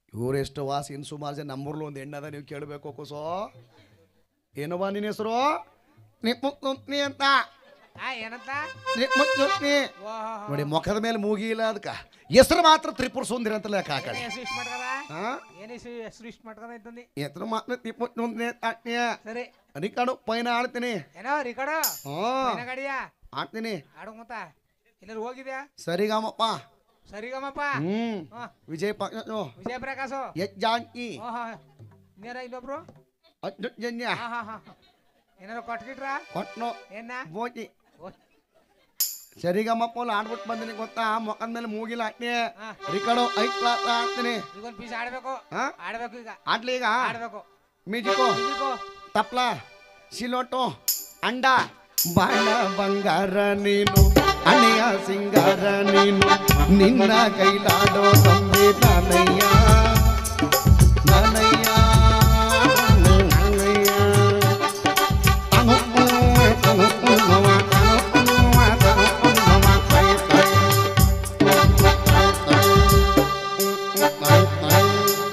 ಇವರೆಷ್ಟು ವಾಸ ಇನ್ನು ಸುಮಾರು ಜನ ನಮ್ಮೂರ್ಲು ಒಂದು ಹೆಣ್ಣದ ನೀವು ಕೇಳಬೇಕು ಕುಸೋ ಏನವ್ವ ನಿನ್ನ ಹೆಸರು ನಿಪ್ಪುತ್ನಿ ಅಂತ ಆ ಏನಂತ ನಿಪ್ಪುತ್ನಿ ಓಹೋ ನೋಡಿ ಮುಖದ ಮೇಲೆ ಮೂಗಿ ಇಲ್ಲ ಅದಕ್ಕೆ ಹೆಸರು ಮಾತ್ರ ತ್ರಿಪುರ ಸುಂದರಿ ಅಂತಲ್ಲ ಕಾಕಡೆ ಹೆಸರು ಇಷ್ಟ ಮಾಡ್ಕದ ಹಾ ಏನ್ ಹೆಸರು ಹೆಸರು ಇಷ್ಟ ಮಾಡ್ಕದ ಅಂತಂದಿ ಹೆಸರು ಮಾತ್ರ ನಿಪ್ಪುತ್ನಿ ಆಡ್ತೀಯ ಸರಿ ಅದಿಕಾಡು ಪೈನ ಆಡ್ತೀನಿ ಏನೋ ರಿಕಾರ್ಡು ಹ್ಞೂ ಗಾಡಿಯಾ ಆಡ್ತೀನಿ ಆಡು ಮತ್ತ ಎಲ್ಲರೂ ಹೋಗಿದ್ಯಾ ಸರಿಗಾಮಪ್ಪ ಸರಿಗಮ್ಮಪ್ಪ ಹ್ಮ್ ಹಾ ವಿಜಯ್ ಪಂಕಜು ವಿಜಯ ಪ್ರಕಾಶು ಯಜ್ಜಾಂಕಿ ಓಹೋ ಇನ್ನೇನ ಇನ್ನೊಬ್ರು ಅಜ್ಜನ್ಯ ಹಾ ಹಾ ಹಾ ಏನಾರು ಕೊಟ್ಗಿಟ್ರ ಕೊಟ್ನು ಏನ ಬೋಜಿ ಓ, ಸರಿಗಮ್ಮಪ್ಪ ಆಡ್ಬಿಟ್ಟು ಬಂದಿನಿ ಗೊತ್ತಾ ಮೊಕದ ಮೇಲೆ ಮೂಗಿಲ್ಲ ಆಡ್ತೀನಿ ಹಾ ರಿಕಾರ್ಡು ಐದು ಕ್ಲಾಸ್ ಆಡ್ತೀನಿ ಈಗ ಒಂದ್ ಪೀಸ್ ಆಡ್ಬೇಕು ಹಾ ಆಡ್ಬೇಕು ಈಗ ಆಡ್ಲಿ ಈಗ ಆಡ್ಬೇಕು ಮ್ಯೂಸಿಕು ಇಲ್ಲಿಗೋ ತಪ್ಲ ಸಿಲೋಟು ಅಂಡ ಬಾಳ ಬಂಗಾರ ನೀನು ಅಣಿಯ ಸಿಂಗಾರ ನೀನು ನಿನ್ನ ಕೈಲಾಡೋ ತಂದೆ ನಾನಯ್ಯ ನಾನಯ್ಯ ನಾನಯ್ಯ ತನು ತನು ಮಮ ತನು ಮಮ ತನು ಮಮ ತೈ ತೈ ತೈ ತೈ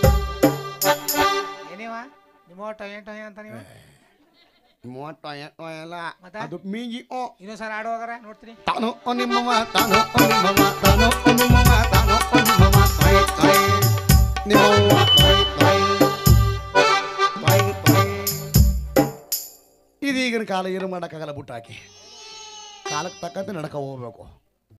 ಏನೇವ ನಿಮ್ಮ ಟೊಯ್ ಟೊಯ್ ಅಂತ ನೀವು ಮೂವತ್ತು ಎಲ್ಲ ಮತ್ತೆ? ಅದು ಮೀಗಿ ಓ ಇನ್ನೊಂದ್ ಸಲ ಆಡು ಹೋಗಾರ ನೋಡ್ತೀನಿ ತಾನು ನಿಮ್ಮವ ತಾನು ನಿಮ್ಮವ ತಾನು ನಿಮ್ಮವ ತಾನು ನಿಮ್ಮವ ತಾಯಿ ತಾಯಿ ನಿಮ್ಮವ್ವ ತಾಯಿ ತಾಯಿ ತಾಯಿ ತಾಯಿ ಇದೀಗಿನ ಕಾಲ ಏನು ಮಾಡೋಕ್ಕಾಗಲ್ಲ ಬುಟ್ಟಾಕಿ ಕಾಲಕ್ಕೆ ತಕ್ಕಂತೆ ನಡ್ಕ ಹೋಗ್ಬೇಕು